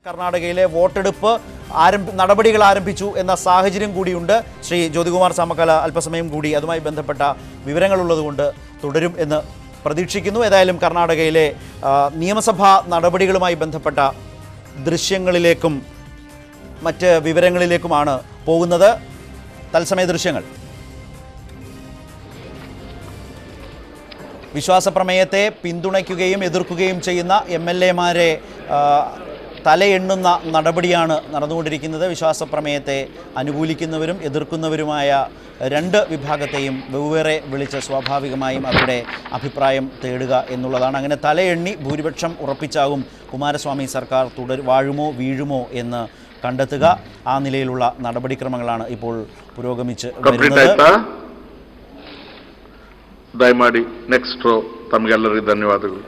കർണാടകയിലെ വോട്ടെടുപ്പ് ആരംഭ നടപടികൾ ആരംഭിച്ചു എന്ന സാഹചര്യം കൂടിയുണ്ട് ശ്രീ ജ്യോതികുമാർ സാമക്കല അല്പസമയം കൂടി അതുമായി ബന്ധപ്പെട്ട വിവരങ്ങളുള്ളതുകൊണ്ട് തുടരും എന്ന് പ്രതീക്ഷിക്കുന്നു ഏതായാലും കർണാടകയിലെ ആ, നിയമസഭാ നടപടികളുമായി ബന്ധപ്പെട്ട ദൃശ്യങ്ങളിലേക്കും മറ്റ് വിവരങ്ങളിലേക്കുമാണ് പോകുന്നത് തത്സമയ ദൃശ്യങ്ങൾ വിശ്വാസപ്രമേയത്തെ പിന്തുണയ്ക്കുകയും എതിർക്കുകയും ചെയ്യുന്ന എം എൽ എമാരെ തലയെണ്ണുന്ന നടപടിയാണ് നടന്നുകൊണ്ടിരിക്കുന്നത് വിശ്വാസപ്രമേയത്തെ അനുകൂലിക്കുന്നവരും എതിർക്കുന്നവരുമായ രണ്ട് വിഭാഗത്തെയും വെവ്വേറെ വിളിച്ച് സ്വാഭാവികമായും അവരുടെ അഭിപ്രായം തേടുക എന്നുള്ളതാണ് അങ്ങനെ തലയെണ്ണി ഭൂരിപക്ഷം ഉറപ്പിച്ചാകും കുമാരസ്വാമി സർക്കാർ തുടർ വാഴുമോ വീഴുമോ എന്ന് കണ്ടെത്തുക ആ നിലയിലുള്ള നടപടിക്രമങ്ങളാണ് ഇപ്പോൾ പുരോഗമിച്ച് ಕಂಪ್ಲೀಟ್ വരുന്നത് ಆಯ್ತಾ ದಯಮಾಡಿ ನೆಕ್ಸ್ಟ್ ರೋ ತಮಗೆಲ್ಲರಿಗೂ ಧನ್ಯವಾದಗಳು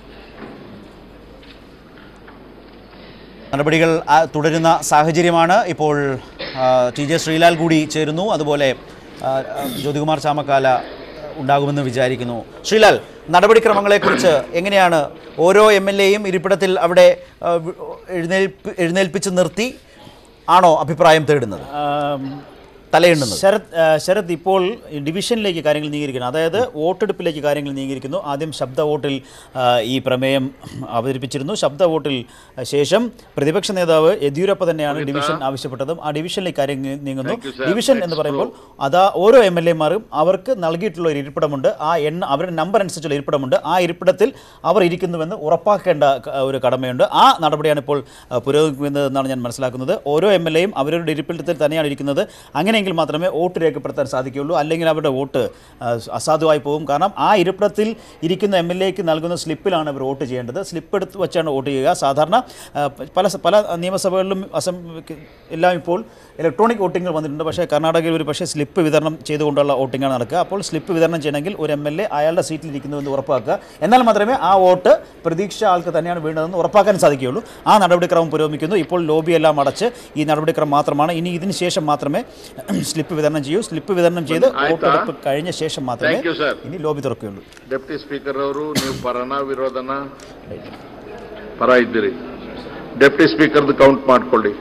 നടപടികൾ ആ, തുടരുന്ന സാഹചര്യമാണ് ഇപ്പോൾ ആ, ടി ജെ ശ്രീലാൽ കൂടി ചേരുന്നു അതുപോലെ ആ, ആ, ജ്യോതികുമാർ ചാമക്കാല ഉണ്ടാകുമെന്ന് വിചാരിക്കുന്നു ശ്രീലാൽ നടപടിക്രമങ്ങളെക്കുറിച്ച് എങ്ങനെയാണ് ഓരോ എം എൽ എയും ഇരിപ്പിടത്തിൽ അവിടെ ആ, വി- എഴുന്നേൽപ്പ് എഴുന്നേൽപ്പിച്ച് നിർത്തി ആണോ അഭിപ്രായം തേടുന്നത് ആം, തലയെണ്ണുന്നത് ശരത് ആ, ശരത് ഇപ്പോൾ ഈ ഡിവിഷനിലേക്ക് കാര്യങ്ങൾ നീങ്ങിയിരിക്കുന്നു അതായത് വോട്ടെടുപ്പിലേക്ക് കാര്യങ്ങൾ നീങ്ങിയിരിക്കുന്നു ആദ്യം ശബ്ദ വോട്ടിൽ ആ, ഈ പ്രമേയം അവതരിപ്പിച്ചിരുന്നു ശബ്ദ വോട്ടിൽ ശേഷം പ്രതിപക്ഷ നേതാവ് യെദ്യൂരപ്പ തന്നെയാണ് ഡിവിഷൻ ആവശ്യപ്പെട്ടതും ആ ഡിവിഷനിലേക്ക് കാര്യങ്ങൾ നീങ്ങുന്നു ഡിവിഷൻ എന്ന് പറയുമ്പോൾ അതാ ഓരോ എം എൽ എമാരും അവർക്ക് നൽകിയിട്ടുള്ള ഒരു ഇരിപ്പിടമുണ്ട് ആ എണ്ണ അവരുടെ നമ്പർ അനുസരിച്ചുള്ള ഇരിപ്പിടമുണ്ട് ആ ഇരിപ്പിടത്തിൽ അവർ ഇരിക്കുന്നുവെന്ന് ഉറപ്പാക്കേണ്ട ക- ഒരു കടമയുണ്ട് ആ നടപടിയാണ് ഇപ്പോൾ ആ, പുരോഗമിക്കുന്നതെന്നാണ് ഞാൻ മനസ്സിലാക്കുന്നത് ഓരോ എം എൽ എയും അവരുടെ ഇരിപ്പിടത്തിൽ തന്നെയാണ് ഇരിക്കുന്നത് അങ്ങനെയെങ്കിൽ മാത്രമേ വോട്ട് രേഖപ്പെടുത്താൻ സാധിക്കുകയുള്ളൂ അല്ലെങ്കിൽ അവരുടെ വോട്ട് ആ, അസാധുവായി പോകും കാരണം ആ ഇരിപ്പിടത്തിൽ ഇരിക്കുന്ന എം എൽ എക്ക് നൽകുന്ന സ്ലിപ്പിലാണ് അവർ വോട്ട് ചെയ്യേണ്ടത് സ്ലിപ്പ് എടുത്ത് വെച്ചാണ് വോട്ട് ചെയ്യുക സാധാരണ ആ, പല പല നിയമസഭകളിലും അസം എല്ലാം ഇപ്പോൾ ഇലക്ട്രോണിക് വോട്ടിംഗ് വന്നിട്ടുണ്ട് പക്ഷേ കർണാടകയിൽ ഒരു പക്ഷേ സ്ലിപ്പ് വിതരണം ചെയ്തുകൊണ്ടുള്ള വോട്ടിംഗാണ് നടക്കുക അപ്പോൾ സ്ലിപ്പ് വിതരണം ചെയ്യണമെങ്കിൽ ഒരു എം എൽ എ അയാളുടെ സീറ്റിൽ ഇരിക്കുന്നുവെന്ന് ഉറപ്പാക്കുക എന്നാൽ മാത്രമേ ആ വോട്ട് പ്രതീക്ഷിച്ച ആൾക്ക് തന്നെയാണ് വീണതെന്ന് ഉറപ്പാക്കാൻ സാധിക്കുകയുള്ളൂ ആ നടപടിക്രമം പുരോഗമിക്കുന്നു ഇപ്പോൾ ലോബി എല്ലാം അടച്ച് ഈ നടപടിക്രമം മാത്രമാണ് ഇനി ഇതിന് ശേഷം മാത്രമേ സ്ലിപ്പ് വിതരണം ചെയ്യൂ സ്ലിപ്പ് വിതരണം ചെയ്ത് ആയിട്ടാ? വോട്ടെടുപ്പ് കഴിഞ്ഞ ശേഷം മാത്രമേ Thank you, sir. ഇനി ലോബി തുറക്കുകയുള്ളൂ ಡೆಪ್ಟಿ ಸ್ಪೀಕರ್ ಅವರು ನೀವು ಪರನ ವಿರೋಧನ ಪರ ಇದ್ದೀರಿ ಡೆಪ್ಟಿ ಸ್ಪೀಕರ್ದು ಕೌಂಟ್ ಮಾಡ್ಕೊಳ್ಳಿ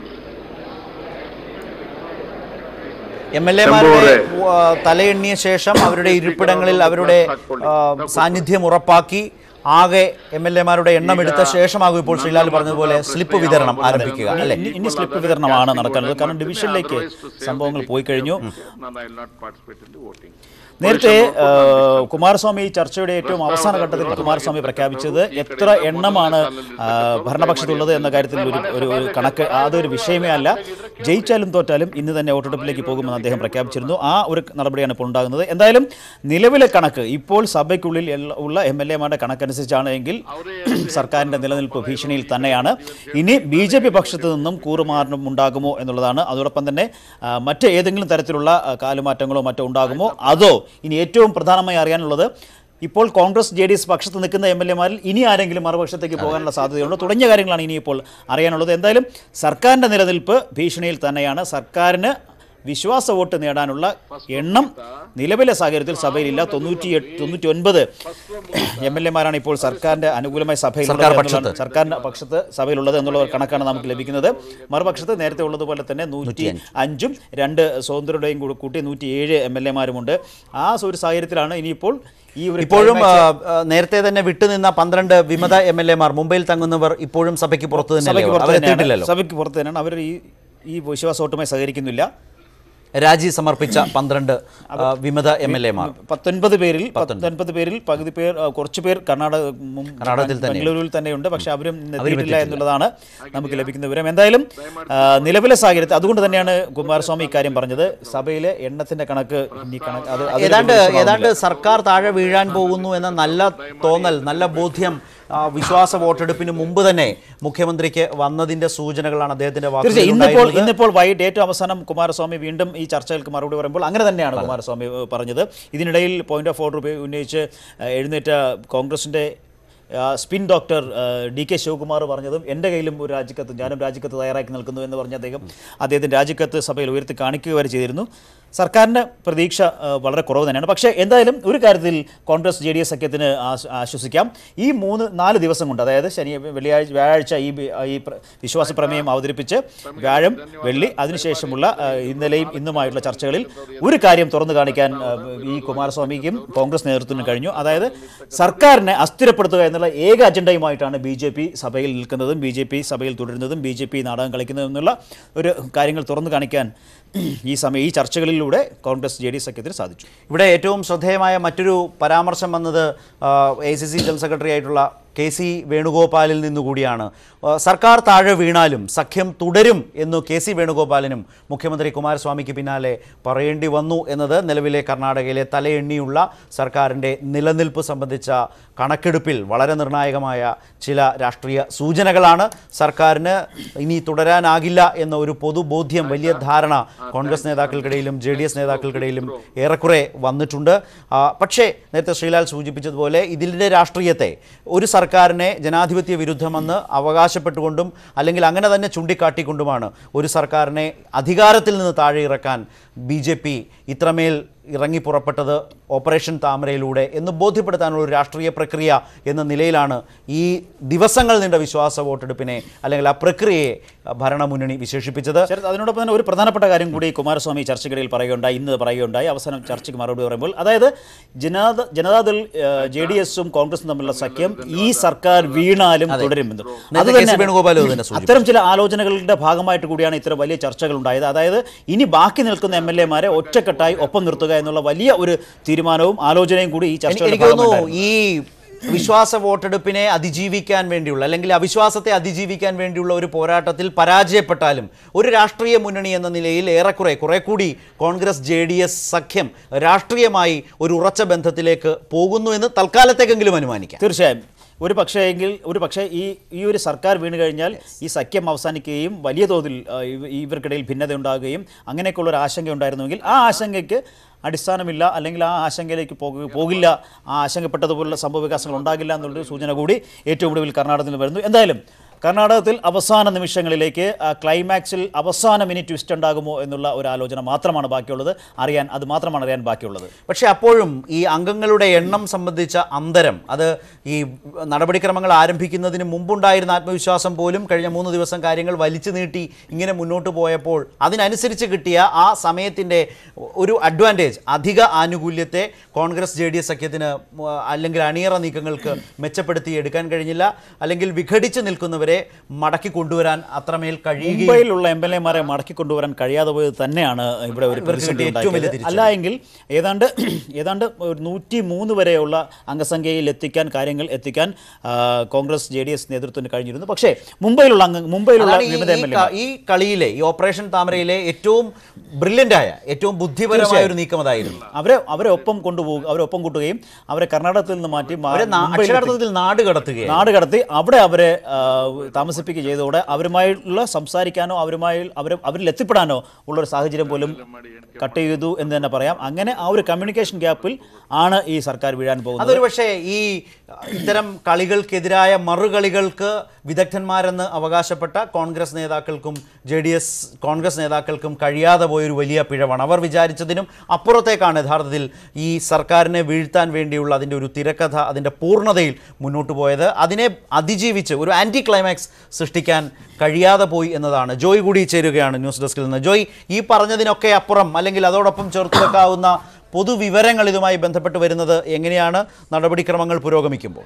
എം എൽ എമാരുടെ തലയെണ്ണിയ ശേഷം അവരുടെ ഇരിപ്പിടങ്ങളിൽ അവരുടെ ആ, സാന്നിധ്യം ഉറപ്പാക്കി ആകെ എം എൽ എമാരുടെ എണ്ണം എടുത്ത ശേഷമാകും ഇപ്പോൾ ശ്രീലാൽ പറഞ്ഞതുപോലെ സ്ലിപ്പ് വിതരണം ആരംഭിക്കുക അല്ലെ ഇനി- ഇനി സ്ലിപ്പ് വിതരണമാണ് നടക്കുന്നത് കാരണം ഡിവിഷനിലേക്ക് സംഭവങ്ങൾ പോയി കഴിഞ്ഞു ನಾನು I not participate in the voting നേരത്തെ ആ, കുമാരസ്വാമി ഈ ചർച്ചയുടെ ഏറ്റവും അവസാന ഘട്ടത്തിൽ കുമാരസ്വാമി പ്രഖ്യാപിച്ചത് എത്ര എണ്ണമാണ് ആ, ഭരണപക്ഷത്തുള്ളത് എന്ന കാര്യത്തിൽ ഒരു ഒരു ഒരു കണക്ക് അതൊരു വിഷയമേ അല്ല ജയിച്ചാലും തോറ്റാലും ഇന്ന് തന്നെ വോട്ടെടുപ്പിലേക്ക് പോകുമെന്ന് അദ്ദേഹം പ്രഖ്യാപിച്ചിരുന്നു ആ ഒരു നടപടിയാണ് ഇപ്പോൾ ഉണ്ടാകുന്നത് എന്തായാലും നിലവിലെ കണക്ക് ഇപ്പോൾ സഭയ്ക്കുള്ളിൽ എല്ല- ഉള്ള എം എൽ എമാരുടെ കണക്കനുസരിച്ചാണ് എങ്കിൽ സർക്കാരിൻ്റെ നിലനിൽപ്പ് ഭീഷണിയിൽ തന്നെയാണ് ഇനി ബി ജെ പി പക്ഷത്തു നിന്നും കൂറുമാറ്റം ഉണ്ടാകുമോ എന്നുള്ളതാണ് അതോടൊപ്പം തന്നെ ആ, മറ്റ് ഏതെങ്കിലും തരത്തിലുള്ള ആ, കാലുമാറ്റങ്ങളോ മറ്റോ ഉണ്ടാകുമോ അതോ ഇനി ഏറ്റവും പ്രധാനമായി അറിയാനുള്ളത് ഇപ്പോൾ കോൺഗ്രസ് ജെ ഡി എസ് പക്ഷത്ത് നിൽക്കുന്ന എം എൽ എമാരിൽ ഇനി ആരെങ്കിലും മറുപക്ഷത്തേക്ക് പോകാനുള്ള സാധ്യതയുണ്ട് തുടങ്ങിയ കാര്യങ്ങളാണ് ഇനിയിപ്പോൾ അറിയാനുള്ളത് എന്തായാലും സർക്കാരിൻ്റെ നിലനിൽപ്പ് ഭീഷണിയിൽ തന്നെയാണ് സർക്കാരിന് വിശ്വാസ വോട്ട് നേടാനുള്ള എണ്ണം നിലവിലെ സാഹചര്യത്തിൽ സഭയിലില്ല തൊണ്ണൂറ്റി എട്ട് തൊണ്ണൂറ്റി ഒൻപത് എം എൽ എമാരാണ് ഇപ്പോൾ സർക്കാരിന്റെ അനുകൂലമായി സഭയിൽ സർക്കാർ പക്ഷത്ത്. സർക്കാരിന്റെ പക്ഷത്ത് സഭയിലുള്ളത് എന്നുള്ള ഒരു കണക്കാണ് നമുക്ക് ലഭിക്കുന്നത് മറുപക്ഷത്ത് നേരത്തെ ഉള്ളതുപോലെ തന്നെ നൂറ്റി അഞ്ചും രണ്ട് സ്വതന്ത്രരുടെയും കൂടി കൂട്ടി നൂറ്റി ഏഴ് എം എൽ എമാരുമുണ്ട് ആ ഒരു സാഹചര്യത്തിലാണ് ഇനിയിപ്പോൾ ഈ ഒരു ഇപ്പോഴും ആ, climax- ആ, നേരത്തെ തന്നെ വിട്ടുനിന്ന പന്ത്രണ്ട് വിമത എം എൽ എമാർ മുംബൈയിൽ തങ്ങുന്നവർ ഇപ്പോഴും സഭയ്ക്ക് പുറത്തു തന്നെ സഭയ്ക്ക് പുറത്ത് അവരെത്തിയിട്ടില്ലല്ലോ തന്നെയാണ് സഭയ്ക്ക് പുറത്ത് തന്നെയാണ് അവർ ഈ ഈ വിശ്വാസ വോട്ടുമായി സഹകരിക്കുന്നില്ല രാജി സമർപ്പിച്ച പന്ത്രണ്ട് ആ, വിമത എം എൽ എമാർ പത്തൊൻപത് പേരിൽ പത്തൊൻപത് പേരിൽ പകുതി പേർ ആ, കുറച്ച് പേർ കർണാടക മും- കർണാടകത്തിൽ തന്നെ. ബംഗളൂരുവിൽ തന്നെയുണ്ട് പക്ഷെ അവരും ഇന്ന് എത്തിയിട്ടില്ല എന്നുള്ളതാണ് നമുക്ക് ലഭിക്കുന്ന വിവരം എന്തായാലും ആ, നിലവിലെ സാഹചര്യത്തിൽ അതുകൊണ്ട് തന്നെയാണ് കുമാരസ്വാമി ഇക്കാര്യം പറഞ്ഞത് സഭയിലെ എണ്ണത്തിന്റെ കണക്ക് ഇനി കണക്ക് അത് അതിൽ ഏതാണ്ട് പ്രശ്നമാവുന്നില്ല. ഏതാണ്ട് സർക്കാർ താഴെ വീഴാൻ പോകുന്നു എന്ന നല്ല തോന്നൽ നല്ല ബോധ്യം ആ, വിശ്വാസ വോട്ടെടുപ്പിന് മുമ്പ് തന്നെ മുഖ്യമന്ത്രിക്ക് വന്നതിന്റെ സൂചനകളാണ് അദ്ദേഹത്തിന്റെ തീർച്ചയായും വാക്കുകളിൽ ഇന്നിപ്പോൾ ഉണ്ടായിരുന്നത്. ഇന്നിപ്പോൾ വൈകിട്ട് ഏറ്റവും അവസാനം കുമാരസ്വാമി വീണ്ടും ഈ ചർച്ചകൾക്ക് മറുപടി പറയുമ്പോൾ അങ്ങനെ തന്നെയാണ് കുമാരസ്വാമി ഏഹ്, പറഞ്ഞത് ഇതിനിടയിൽ പോയിന്റ് ഓഫ് ഓർഡർ ഉന്നയിച്ച് ഏഹ്, എഴുന്നേറ്റ കോൺഗ്രസിന്റെ ആ, സ്പിൻ ഡോക്ടർ ആ, ഡി കെ ശിവകുമാർ പറഞ്ഞതും എൻ്റെ കയ്യിലും ഒരു രാജിക്കത്ത് ഞാനും രാജിക്കത്ത് തയ്യാറാക്കി നിൽക്കുന്നു എന്ന് പറഞ്ഞ അദ്ദേഹം അദ്ദേഹത്തിൻ്റെ രാജിക്കത്ത് സഭയിൽ ഉയർത്തി കാണിക്കുക വരെ ചെയ്തിരുന്നു സർക്കാരിൻ്റെ പ്രതീക്ഷ ആ, വളരെ കുറവ് തന്നെയാണ് പക്ഷേ എന്തായാലും ഒരു കാര്യത്തിൽ കോൺഗ്രസ് ജെ ഡി എസ് സഖ്യത്തിന് ആശ്- ആശ്വസിക്കാം ഈ മൂന്ന് നാല് ദിവസം കൊണ്ട് അതായത് ശനി വെള്ളിയാഴ്ച വ്യാഴാഴ്ച ഈ ബി- ഈ പ്ര- വിശ്വാസ പ്രമേയം അവതരിപ്പിച്ച് വ്യാഴം വെള്ളി അതിനുശേഷമുള്ള ആ, ഇന്നലെയും ഇന്നുമായിട്ടുള്ള ചർച്ചകളിൽ ഒരു കാര്യം തുറന്നു കാണിക്കാൻ ആ, ഈ കുമാരസ്വാമിക്കും കോൺഗ്രസ് നേതൃത്വത്തിനും കഴിഞ്ഞു അതായത് സർക്കാരിനെ അസ്ഥിരപ്പെടുത്തുക എന്നുള്ള ഏക അജണ്ടയുമായിട്ടാണ് ബി ജെ പി സഭയിൽ നിൽക്കുന്നതും ബി ജെ പി സഭയിൽ തുടരുന്നതും ബി ജെ പി നാടകം കളിക്കുന്നതും എന്നുള്ള ഒരു കാര്യങ്ങൾ തുറന്നു കാണിക്കാൻ ഈ സമയം ഈ ചർച്ചകളിലൂടെ കോൺഗ്രസ് ജെ ഡി സഖ്യത്തിന് സാധിച്ചു ഇവിടെ ഏറ്റവും ശ്രദ്ധേയമായ മറ്റൊരു പരാമർശം വന്നത് A C C general secretary ആയിട്ടുള്ള കെ സി വേണുഗോപാലിൽ നിന്നുകൂടിയാണ് ആ, സർക്കാർ താഴെ വീണാലും സഖ്യം തുടരും എന്ന് കെ സി വേണുഗോപാലിനും മുഖ്യമന്ത്രി കുമാരസ്വാമിക്ക് പിന്നാലെ പറയേണ്ടി വന്നു എന്നത് നിലവിലെ കർണാടകയിലെ തലയെണ്ണിയുള്ള സർക്കാരിൻ്റെ നിലനിൽപ്പ് സംബന്ധിച്ച കണക്കെടുപ്പിൽ വളരെ നിർണായകമായ ചില രാഷ്ട്രീയ സൂചനകളാണ് സർക്കാരിന് ഇനി തുടരാനാകില്ല എന്ന ഒരു പൊതുബോധ്യം വലിയ ധാരണ കോൺഗ്രസ് നേതാക്കൾക്കിടയിലും ജെ ഡി എസ് നേതാക്കൾക്കിടയിലും ഏറെക്കുറെ വന്നിട്ടുണ്ട് ആ, പക്ഷേ നേരത്തെ ശ്രീലാൽ സൂചിപ്പിച്ചതുപോലെ ഇതിൻ്റെ രാഷ്ട്രീയത്തെ ഒരു സർക്കാരിനെ ജനാധിപത്യ വിരുദ്ധമെന്ന് അവകാശപ്പെട്ടുകൊണ്ടും അല്ലെങ്കിൽ അങ്ങനെ തന്നെ ചൂണ്ടിക്കാട്ടിക്കൊണ്ടുമാണ് ഒരു സർക്കാരിനെ അധികാരത്തിൽ നിന്ന് താഴെ ഇറക്കാൻ ബി ജെ പി ഇത്രമേൽ ഇറങ്ങി പുറപ്പെട്ടത് ഓപ്പറേഷൻ താമരയിലൂടെ എന്ന് ബോധ്യപ്പെടുത്താനുള്ള ഒരു രാഷ്ട്രീയ പ്രക്രിയ എന്ന നിലയിലാണ് ഈ ദിവസങ്ങൾ നീണ്ട വിശ്വാസ വോട്ടെടുപ്പിനെ അല്ലെങ്കിൽ ആ പ്രക്രിയയെ ഭരണമുന്നണി വിശേഷിപ്പിച്ചത് ശരത് അതിനോടൊപ്പം തന്നെ ഒരു പ്രധാനപ്പെട്ട കാര്യം കൂടി കുമാരസ്വാമി ചർച്ചയ്ക്കിടയിൽ പറയുകയുണ്ടായി ഇന്ന് പറയുകയുണ്ടായി അവസാനം ചർച്ചയ്ക്ക് മറുപടി പറയുമ്പോൾ അതായത് ജനതാ ജനതാദൾ ജെ ഡി എസും കോൺഗ്രസും തമ്മിലുള്ള സഖ്യം ഈ സർക്കാർ വീണാലും തുടരുമെന്ന് നേരത്തെ കെ സി വേണുഗോപാൽ ഇത് തന്നെ സൂചിപ്പിച്ചു. അത്തരം ചില ആലോചനകളുടെ ഭാഗമായിട്ട് കൂടിയാണ് ഇത്തരം വലിയ ചർച്ചകൾ ഉണ്ടായത് അതായത് ഇനി ബാക്കി നിൽക്കുന്ന എം എൽ എമാരെ ഒറ്റക്കെട്ടായി ഒപ്പം നിർത്തുക എന്നുള്ള വലിയ ഒരു തീരുമാനവും ആലോചനയും കൂടി ഈ എനിക്ക് ചർച്ചയുടെ എനിക്ക് തോന്നുന്നു ഭാഗമായിട്ടുണ്ടായിരുന്നു. ഈ വിശ്വാസ വോട്ടെടുപ്പിനെ അതിജീവിക്കാൻ വേണ്ടിയുള്ള അല്ലെങ്കിൽ അവിശ്വാസത്തെ അതിജീവിക്കാൻ വേണ്ടിയുള്ള ഒരു പോരാട്ടത്തിൽ പരാജയപ്പെട്ടാലും ഒരു രാഷ്ട്രീയ മുന്നണി എന്ന നിലയിൽ ഏറെക്കുറെ കുറെ കൂടി കോൺഗ്രസ് ജെ ഡി എസ് സഖ്യം രാഷ്ട്രീയമായി ഒരു ഉറച്ച ബന്ധത്തിലേക്ക് പോകുന്നു എന്ന് തൽക്കാലത്തേക്കെങ്കിലും അനുമാനിക്കാം തീർച്ചയായും ഒരു പക്ഷേ എങ്കിൽ ഒരു പക്ഷേ ഈ ഈ ഒരു സർക്കാർ വീണ് കഴിഞ്ഞാൽ ഈ സഖ്യം അവസാനിക്കുകയും വലിയ തോതിൽ ആ, ഇവ- ഇവർക്കിടയിൽ ഭിന്നത ഉണ്ടാകുകയും അങ്ങനെയൊക്കെയുള്ള ഒരു ആശങ്ക ഉണ്ടായിരുന്നുവെങ്കിൽ ആ ആശങ്കയ്ക്ക് അടിസ്ഥാനമില്ല അല്ലെങ്കിൽ ആ ആശങ്കയിലേക്ക് പോകു പോകില്ല ആ ആശങ്കപ്പെട്ടതുപോലുള്ള സംഭവ വികാസങ്ങൾ ഉണ്ടാകില്ല എന്നുള്ളൊരു സൂചന കൂടി ഏറ്റവും ഒടുവിൽ കർണാടകത്തിൽ നിന്ന് വരുന്നു എന്തായാലും കർണാടകത്തിൽ അവസാന നിമിഷങ്ങളിലേക്ക് ആ, ക്ലൈമാക്സിൽ അവസാന മിനിറ്റ് ട്വിസ്റ്റ് ഉണ്ടാകുമോ എന്നുള്ള ഒരു ആലോചന മാത്രമാണ് ബാക്കിയുള്ളത് അറിയാൻ അത് മാത്രമാണ് അറിയാൻ ബാക്കിയുള്ളത് പക്ഷേ അപ്പോഴും ഈ അംഗങ്ങളുടെ എണ്ണം സംബന്ധിച്ച അന്തരം അത് ഈ നടപടിക്രമങ്ങൾ ആരംഭിക്കുന്നതിന് മുമ്പുണ്ടായിരുന്ന ആത്മവിശ്വാസം പോലും കഴിഞ്ഞ മൂന്ന് ദിവസം കാര്യങ്ങൾ വലിച്ചു നീട്ടി ഇങ്ങനെ മുന്നോട്ട് പോയപ്പോൾ അതിനനുസരിച്ച് കിട്ടിയ ആ സമയത്തിൻ്റെ ഒരു അഡ്വാൻറ്റേജ് അധിക ആനുകൂല്യത്തെ കോൺഗ്രസ് ജെ ഡി എസ് സഖ്യത്തിന് ഉം, അല്ലെങ്കിൽ അണിയറ നീക്കങ്ങൾക്ക് മെച്ചപ്പെടുത്തി എടുക്കാൻ കഴിഞ്ഞില്ല അല്ലെങ്കിൽ വിഘടിച്ച് നിൽക്കുന്നവരെ മടക്കി കൊണ്ടുവരാൻ അത്രമേൽ കഴിയുകയും മുംബൈയിലുള്ള എം എൽ എമാരെ മടക്കി കൊണ്ടുവരാൻ കഴിയാതെ പോയത് തന്നെയാണ് ഇവിടെ ഒരു ഇവർക്ക് പ്രതിസന്ധി കിട്ടിയ ഏറ്റവും വലിയ ഉണ്ടാക്കിയത് അല്ല എങ്കിൽ ഏതാണ്ട് ഏതാണ്ട് ഒരു നൂറ്റി മൂന്ന് വരെയുള്ള അംഗസംഖ്യയിൽ എത്തിക്കാൻ കാര്യങ്ങൾ എത്തിക്കാൻ ആ, കോൺഗ്രസ് ജെ ഡി എസ് നേതൃത്വത്തിന് കഴിഞ്ഞിരുന്നു പക്ഷേ മുംബൈയിലുള്ള അംഗ മുംബൈയിലുള്ള അതാണ് ഈ- വിമത എം ഈ എൽ ക- ഈ കളിയിലെ ഈ ഓപ്പറേഷൻ താമരയിലെ ഏറ്റവും ബ്രില്യൻ്റ് ആയ ഏറ്റവും ബുദ്ധിപരമായ ഒരു നീക്കം അതായിരുന്നു അവരെ അവരെ ഒപ്പം കൊണ്ടുപോകുക അവരെ ഒപ്പം കൂട്ടുകയും അവരെ കർണാടകത്തിൽ നിന്ന് മാറ്റി മാ- അവരെ നാ- മുംബൈയിൽ അക്ഷരാർത്ഥത്തിൽ നാട് കടത്തുകയാണ് നാട് കടത്തി അവിടെ അവരെ ആ, താമസിപ്പിക്കുക ചെയ്തതോടെ അവരുമായുള്ള സംസാരിക്കാനോ അവരുമായി അവർ അവരിൽ എത്തിപ്പെടാനോ ഉള്ള ഒരു സാഹചര്യം പോലും കട്ട് ചെയ്തു എന്ന് തന്നെ പറയാം അങ്ങനെ ആ ഒരു കമ്മ്യൂണിക്കേഷൻ ഗ്യാപ്പിൽ ആണ് ഈ സർക്കാർ വീഴാൻ പോകുന്നത് അതൊരു പക്ഷേ ഈ ഇത്തരം കളികൾക്കെതിരായ മറുകളികൾക്ക് വിദഗ്ധന്മാരെന്ന് അവകാശപ്പെട്ട കോൺഗ്രസ് നേതാക്കൾക്കും ജെ ഡി എസ് കോൺഗ്രസ് നേതാക്കൾക്കും കഴിയാതെ പോയൊരു വലിയ പിഴവാണ് അവർ വിചാരിച്ചതിനും അപ്പുറത്തേക്കാണ് യഥാർത്ഥത്തിൽ ഈ സർക്കാരിനെ വീഴ്ത്താൻ വേണ്ടിയുള്ള അതിൻ്റെ ഒരു തിരക്കഥ അതിൻ്റെ പൂർണ്ണതയിൽ മുന്നോട്ട് പോയത് അതിനെ അതിജീവിച്ച് ഒരു ആൻറ്റി ക്ലൈമാക്സ് സൃഷ്ടിക്കാൻ കഴിയാതെ പോയി എന്നതാണ് ജോയ് കൂടി ചേരുകയാണ് ന്യൂസ് ഡെസ്കിൽ നിന്ന് ജോയ് ഈ പറഞ്ഞതിനൊക്കെ അപ്പുറം അല്ലെങ്കിൽ അതോടൊപ്പം ചേർത്ത് വെക്കാവുന്ന പൊതുവിവരങ്ങൾ ഇതുമായി ബന്ധപ്പെട്ട് വരുന്നത് എങ്ങനെയാണ് നടപടിക്രമങ്ങൾ പുരോഗമിക്കുമ്പോൾ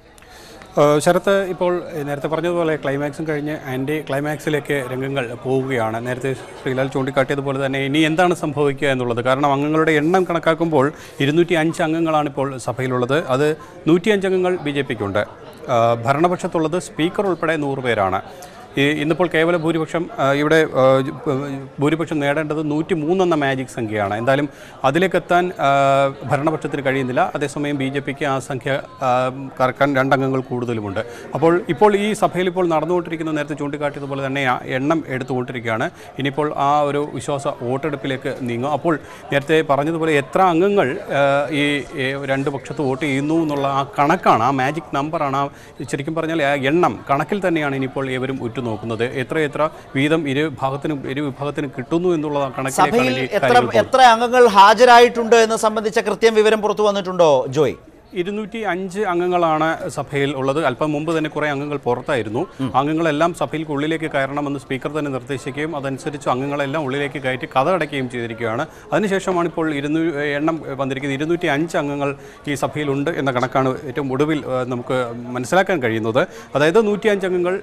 ഏഹ് ശരത്ത് ഇപ്പോൾ നേരത്തെ പറഞ്ഞതുപോലെ ക്ലൈമാക്സും കഴിഞ്ഞ് ആൻറ്റി ക്ലൈമാക്സിലേക്ക് രംഗങ്ങൾ പോവുകയാണ് നേരത്തെ ശ്രീലാൽ ചൂണ്ടിക്കാട്ടിയതുപോലെ തന്നെ ഇനി എന്താണ് സംഭവിക്കുക എന്നുള്ളത് കാരണം അംഗങ്ങളുടെ എണ്ണം കണക്കാക്കുമ്പോൾ ഇരുന്നൂറ്റി അഞ്ച് അംഗങ്ങളാണ് ഇപ്പോൾ സഭയിലുള്ളത് അത് നൂറ്റിയഞ്ച് അംഗങ്ങൾ ബി ജെ പിക്കുണ്ട് ഭരണപക്ഷത്തുള്ളത് സ്പീക്കർ ഉൾപ്പെടെ നൂറ് പേരാണ് ഈ ഇന്നിപ്പോൾ കേവല ഭൂരിപക്ഷം ആ, ഇവിടെ ആ, ജ- ഭൂരിപക്ഷം നേടേണ്ടത് നൂറ്റി മൂന്നെന്ന മാജിക് സംഖ്യയാണ് എന്തായാലും അതിലേക്കെത്താൻ ആ, ഭരണപക്ഷത്തിന് കഴിയുന്നില്ല അതേസമയം ബി ജെ പിക്ക് ആ സംഖ്യ ആ, കറക്കാൻ രണ്ടംഗങ്ങൾ കൂടുതലുമുണ്ട് അപ്പോൾ ഇപ്പോൾ ഈ സഭയിൽ ഇപ്പോൾ നടന്നുകൊണ്ടിരിക്കുന്ന നേരത്തെ ചൂണ്ടിക്കാട്ടിയതുപോലെ തന്നെ ആ എണ്ണം എടുത്തുകൊണ്ടിരിക്കുകയാണ് ഇനിയിപ്പോൾ ആ ഒരു വിശ്വാസ വോട്ടെടുപ്പിലേക്ക് നീങ്ങും അപ്പോൾ നേരത്തെ പറഞ്ഞതുപോലെ എത്ര അംഗങ്ങൾ ആ, ഈ ഈ രണ്ട് പക്ഷത്ത് വോട്ട് ചെയ്യുന്നു എന്നുള്ള ആ കണക്കാണ് ആ മാജിക് നമ്പറാണ് ആ ശരിക്കും പറഞ്ഞാൽ ആ എണ്ണം കണക്കിൽ തന്നെയാണ് ഇനിയിപ്പോൾ ഏവരും ഉറ്റുനോക്കുന്നത് എത്ര എത്ര വീതം ഇരു ഭാഗത്തിനും ഇരു വിഭാഗത്തിനും കിട്ടുന്നു എന്നുള്ള ആ കണക്കിലേക്കാണ് സഭയിൽ ഇനി എത്ര കാര്യങ്ങൾ പോകുന്നത്. എത്ര അംഗങ്ങൾ ഹാജരായിട്ടുണ്ട് എന്ന് സംബന്ധിച്ച കൃത്യം വിവരം പുറത്തു വന്നിട്ടുണ്ടോ ജോയ് ഇരുന്നൂറ്റി അഞ്ച് അംഗങ്ങളാണ് സഭയിൽ ഉള്ളത് അല്പം മുമ്പ് തന്നെ കുറേ അംഗങ്ങൾ പുറത്തായിരുന്നു അംഗങ്ങളെല്ലാം സഭയിലേക്ക് ഉള്ളിലേക്ക് കയറണമെന്ന് സ്പീക്കർ തന്നെ നിർദ്ദേശിക്കുകയും അതനുസരിച്ച് അംഗങ്ങളെല്ലാം ഉള്ളിലേക്ക് കയറ്റി കഥ അടയ്ക്കുകയും ചെയ്തിരിക്കുകയാണ് അതിനുശേഷമാണ് ഇപ്പോൾ ഇരുന്നൂ എണ്ണം വന്നിരിക്കുന്നത് ഇരുന്നൂറ്റി അഞ്ച് അംഗങ്ങൾ ഈ സഭയിലുണ്ട് എന്ന കണക്കാണ് ഏറ്റവും ഒടുവിൽ ആ, നമുക്ക് മനസ്സിലാക്കാൻ കഴിയുന്നത് അതായത് നൂറ്റി അഞ്ച് അംഗങ്ങൾ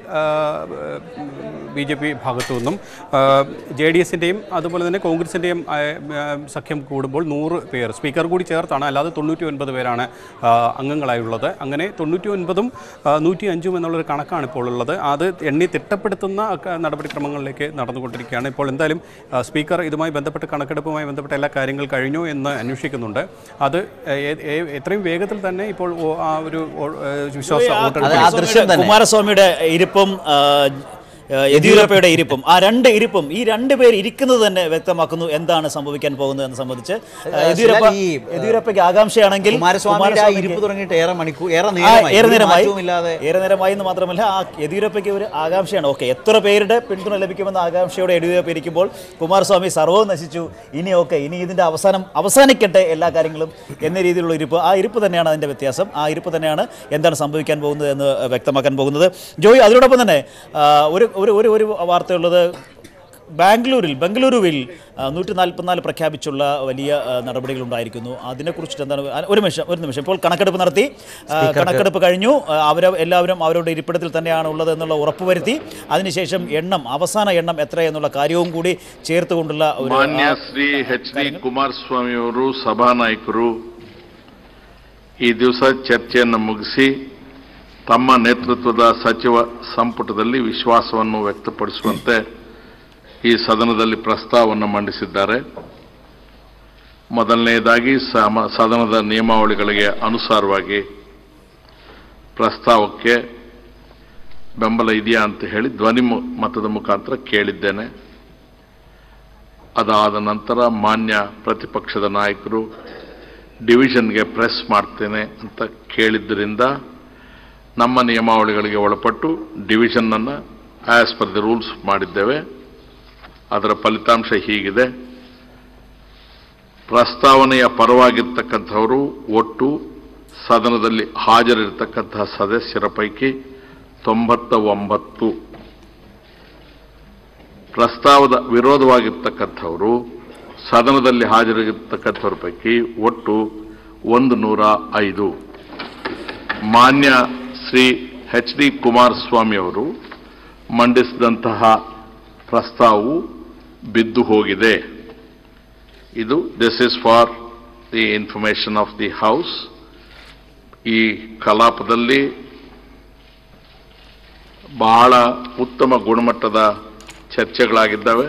ബി ജെ പി ഭാഗത്തു നിന്നും ജെ ഡി എസിൻ്റെയും അതുപോലെ തന്നെ കോൺഗ്രസിൻ്റെയും സഖ്യം കൂടുമ്പോൾ നൂറ് പേർ സ്പീക്കർ കൂടി ചേർത്താണ് അല്ലാതെ തൊണ്ണൂറ്റി ഒൻപത് പേരാണ് ആ, അംഗങ്ങളായുള്ളത് അങ്ങനെ തൊണ്ണൂറ്റി ഒൻപതും നൂറ്റി അഞ്ചും എന്നുള്ളൊരു കണക്കാണ് ഇപ്പോൾ ഉള്ളത് അത് എണ്ണി തിട്ടപ്പെടുത്തുന്ന ക- നടപടിക്രമങ്ങളിലേക്ക് നടന്നുകൊണ്ടിരിക്കുകയാണ് ഇപ്പോൾ എന്തായാലും ആ, സ്പീക്കർ ഇതുമായി ബന്ധപ്പെട്ട് കണക്കെടുപ്പുമായി ബന്ധപ്പെട്ട എല്ലാ കാര്യങ്ങൾ കഴിഞ്ഞു എന്ന് അന്വേഷിക്കുന്നുണ്ട് അത് ഏ- ഏ- എത്രയും വേഗത്തിൽ തന്നെ ഇപ്പോൾ ഓ- ആ ഒരു ഓ- ഏ, വിശ്വാസ അത് വോട്ടെടുപ്പ് ആ ദൃശ്യം തന്നെ. കുമാരസ്വാമിയുടെ ഇരിപ്പും ആ, ആ, യെദ്യൂരപ്പയുടെ ഇരിപ്പും ആ രണ്ട് ഇരിപ്പും ഈ രണ്ട് പേർ ഇരിക്കുന്നത് തന്നെ വ്യക്തമാക്കുന്നു എന്താണ് സംഭവിക്കാൻ പോകുന്നത് എന്ന് സംബന്ധിച്ച് ആ, യെദ്യൂരപ്പ ഈ, യെദ്യൂരപ്പയ്ക്ക് ആകാംക്ഷയാണെങ്കിൽ കുമാരസ്വാമിയുടെ ആ കുമാരസ്വാമിക്ക് ഇരിപ്പ് തുടങ്ങിയിട്ട് ഏറെ മണിക്കൂർ ഏറെ ആ, നേരമായി ഏറെ ഒരു നേരമായി മാറ്റവുമില്ലാതെ ഏറെ നേരമായി എന്ന് മാത്രമല്ല ആ യെദ്യൂരപ്പയ്ക്ക് ഒരു ആകാംക്ഷയാണ് ഓക്കെ എത്ര പേരുടെ പിന്തുണ ലഭിക്കുമെന്ന ആകാംക്ഷയോടെ യെദ്യൂരപ്പ ഇരിക്കുമ്പോൾ കുമാരസ്വാമി സർവ്വവും നശിച്ചു ഇനി ഓക്കെ ഇനി ഇതിന്റെ അവസാനം അവസാനിക്കട്ടെ എല്ലാ കാര്യങ്ങളും എന്ന രീതിയിലുള്ള ഇരിപ്പ് ആ ഇരിപ്പ് തന്നെയാണ് അതിന്റെ വ്യത്യാസം ആ ഇരിപ്പ് തന്നെയാണ് എന്താണ് സംഭവിക്കാൻ പോകുന്നത് എന്ന് വ്യക്തമാക്കാൻ പോകുന്നത് ജോയി അതിനോടൊപ്പം തന്നെ ആ, ഒരു ഒരു ഒരു ഒരു വാർത്തയുള്ളത് ബാംഗ്ലൂരിൽ ബംഗളൂരുവിൽ നൂറ്റി നാൽപ്പത്തിനാല് പ്രഖ്യാപിച്ചുള്ള വലിയ ആ, നടപടികൾ ഉണ്ടായിരിക്കുന്നു അതിനെക്കുറിച്ചിട്ട് എന്താണ് ആ, ഒരു നിമിഷം ഒരു നിമിഷം ഇപ്പോൾ കണക്കെടുപ്പ് നടത്തി ആ, കണക്കെടുപ്പ് കഴിഞ്ഞു ആ, അവര എല്ലാവരും അവരുടെ ഇരിപ്പിടത്തിൽ തന്നെയാണ് ഉള്ളത് എന്നുള്ള ഉറപ്പുവരുത്തി അതിനുശേഷം എണ്ണം അവസാന എണ്ണം എത്ര എന്നുള്ള കാര്യവും കൂടി ചേർത്തുകൊണ്ടുള്ള ഒരു ಮಾನ್ಯ ಶ್ರೀ ಎಚ್ ಡಿ ಕುಮಾರಸ್ವಾಮಿ ಅವರು ಸಭಾನಾಯಕರು ಈ ದಿವಸ ಚರ್ಚೆಯನ್ನು ಮುಗಿಸಿ ತಮ್ಮ ನೇತೃತ್ವದ ಸಚಿವ ಸಂಪುಟದಲ್ಲಿ ವಿಶ್ವಾಸವನ್ನು ವ್ಯಕ್ತಪಡಿಸುವಂತೆ ಈ ಸದನದಲ್ಲಿ ಪ್ರಸ್ತಾವವನ್ನು ಮಂಡಿಸಿದ್ದಾರೆ ಮೊದಲನೆಯದಾಗಿ ಸಮ- ಸದನದ ನಿಯಮಾವಳಿಗಳಿಗೆ ಅನುಸಾರವಾಗಿ ಪ್ರಸ್ತಾವಕ್ಕೆ ಬೆಂಬಲ ಇದೆಯಾ ಅಂತ ಹೇಳಿ ಧ್ವನಿ ಮು- ಮತದ ಮುಖಾಂತರ ಕೇಳಿದ್ದೇನೆ ಅದಾದ ನಂತರ ಮಾನ್ಯ ಪ್ರತಿಪಕ್ಷದ ನಾಯಕರು ಡಿವಿಷನ್ಗೆ ಪ್ರೆಸ್ ಮಾಡ್ತೇನೆ ಅಂತ ಕೇಳಿದ್ದರಿಂದ ನಮ್ಮ ನಿಯಮಾವಳಿಗಳಿಗೆ ಒಳಪಟ್ಟು ಡಿವಿಷನ್ ಅನ್ನು ಆಸ್ ಪರ್ ದಿ ರೂಲ್ಸ್ ಮಾಡಿದ್ದೇವೆ ಅದರ ಫಲಿತಾಂಶ ಹೀಗಿದೆ ಪ್ರಸ್ತಾವನೆಯ ಪರವಾಗಿರ್ತಕ್ಕಂಥವರು ಒಟ್ಟು ಸದನದಲ್ಲಿ ಹಾಜರಿರ್ತಕ್ಕಂತಹ ಸದಸ್ಯರ ಪೈಕಿ ತೊಂಬತ್ತ ಒಂಬತ್ತು ಪ್ರಸ್ತಾವದ ವಿರೋಧವಾಗಿರ್ತಕ್ಕಂಥವರು ಸದನದಲ್ಲಿ ಹಾಜರಿರ್ತಕ್ಕಂಥವ್ರ ಪೈಕಿ ಒಟ್ಟು ಒಂದು ನೂರ ಐದು ಮಾನ್ಯ ಶ್ರೀ ಎಚ್ ಡಿ ಕುಮಾರಸ್ವಾಮಿ ಅವರು ಮಂಡಿಸಿದಂತಹ ಪ್ರಸ್ತಾವವು ಬಿದ್ದು ಹೋಗಿದೆ ಇದು this is for the information of the house ಈ ಕಲಾಪದಲ್ಲಿ ಬಹಳ ಉತ್ತಮ ಗುಣಮಟ್ಟದ ಚರ್ಚೆಗಳಾಗಿದ್ದಾವೆ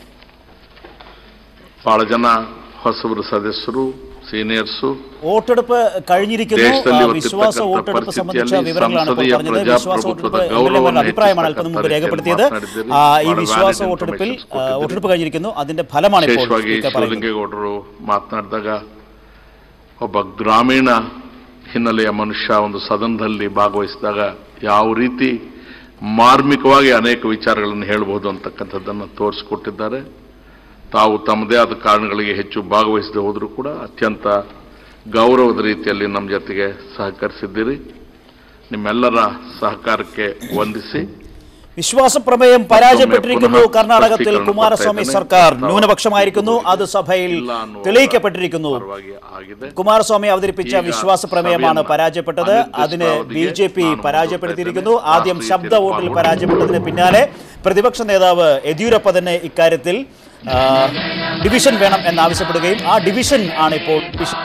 ಬಹಳ ಜನ ಹೊಸಬರು ಸದಸ್ಯರು ಸೀನಿಯರ್ಸು വോട്ടെടുപ്പ് കഴിഞ്ഞിരിക്കുന്നു ദേശದಲ್ಲಿ ആ, ಇವತ್ತಿರ್ತಕ್ಕಂಥ വിശ്വാസ വോട്ടെടുപ്പ് സംബന്ധിച്ച ಪರಿಸ್ಥಿತಿಯಲ್ಲಿ വിവരങ്ങളാണ് ഇപ്പോൾ ಸಂಸದೀಯ പറഞ്ഞത് വിശ്വാസ വോട്ടെടുപ്പ് ಪ್ರಜಾಪ್ರಭುತ್ವದ എം എൽ എമാരുടെ ಗೌರವವನ್ನು അഭിപ്രായമാണ് അല്പം മുമ്പ് ಹೆಚ್ಚಿಸ್ತಕ್ಕಂಥ രേഖപ്പെടുത്തിയത് ರೀತಿಯಲ್ಲಿ ആ, ഈ ಬಹಳ വിശ്വാസ valid വോട്ടെടുപ്പിൽ informations ആ, ಕೊಟ್ಟಿದ್ದೀರಿ. വോട്ടെടുപ്പ് കഴിഞ്ഞിരിക്കുന്നു അതിന്റെ ഫലമാണ് ഇപ്പോൾ ವಿಶೇಷವಾಗಿ സ്പീക്കർ പറയുന്നത് ಶಿವಲಿಂಗೇಗೌಡರು ಮಾತನಾಡಿದಾಗ ಒಬ್ಬ ಗ್ರಾಮೀಣ ಹಿನ್ನೆಲೆಯ ಮನುಷ್ಯ ಒಂದು ಸದನದಲ್ಲಿ ಭಾಗವಹಿಸಿದಾಗ ಯಾವ ರೀತಿ ಮಾರ್ಮಿಕವಾಗಿ ಅನೇಕ ವಿಚಾರಗಳನ್ನು ಹೇಳಬಹುದು ಅಂತಕ್ಕಂಥದ್ದನ್ನು ತೋರಿಸಿಕೊಟ್ಟಿದ್ದಾರೆ ತಾವು ತಮ್ಮದೇ ಆದ ಕಾರಣಗಳಿಗೆ ಹೆಚ್ಚು ಭಾಗವಹಿಸದೆ ಹೋದರೂ ಕೂಡ ಅತ್ಯಂತ ಗೌರವದ ರೀತಿಯಲ್ಲಿ ನಮ್ಮ ಜೊತೆಗೆ ಸಹಕರಿಸಿದ್ದೀರಿ ನಿಮ್ಮೆಲ್ಲರ ಸಹಕಾರಕ್ಕೆ ವಂದಿಸಿ വിശ്വാസ പ്രമേയം പരാജയപ്പെട്ടിരിക്കുന്നു പുനഃ കർണാടകത്തിൽ പ്രസിദ്ധീകരണം കുമാരസ്വാമി നടത്താൻ സർക്കാർ തന്നെ ന്യൂനപക്ഷമായിരിക്കുന്നു അത് സഭയിൽ ಇಲ್ಲ ಅನ್ನುವ തെളിയിക്കപ്പെട്ടിരിക്കുന്നു ಪರವಾಗಿ ಆಗಿದೆ കുമാരസ്വാമി അവതരിപ്പിച്ച ಈಗ വിശ്വാസ പ്രമേയമാണ് സഭയെന്ന പരാജയപ്പെട്ടത് അതിന് ബി അനിർദിഷ്ടാവധിಗೆ ജെ പി ನಾನು പരാജയപ്പെടുത്തിയിരിക്കുന്നു മുന്നോട്ട് ആദ്യം രാഷ്ട്രീയത്തിൽ ശബ്ദ വോട്ടിൽ പാർവതി- പരാജയപ്പെട്ടതിന് പിന്നാലെ പ്രതിപക്ഷ നേതാവ് യെദ്യൂരപ്പ തന്നെ ഇക്കാര്യത്തിൽ ആ, ഡിവിഷൻ വേണം എന്നാവശ്യപ്പെടുകയും ആ ഡിവിഷൻ ആണ് ഇപ്പോൾ ഡിവിഷൻ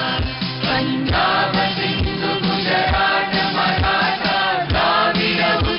पंजाब सिंधु गुजरात मराठा द्राविड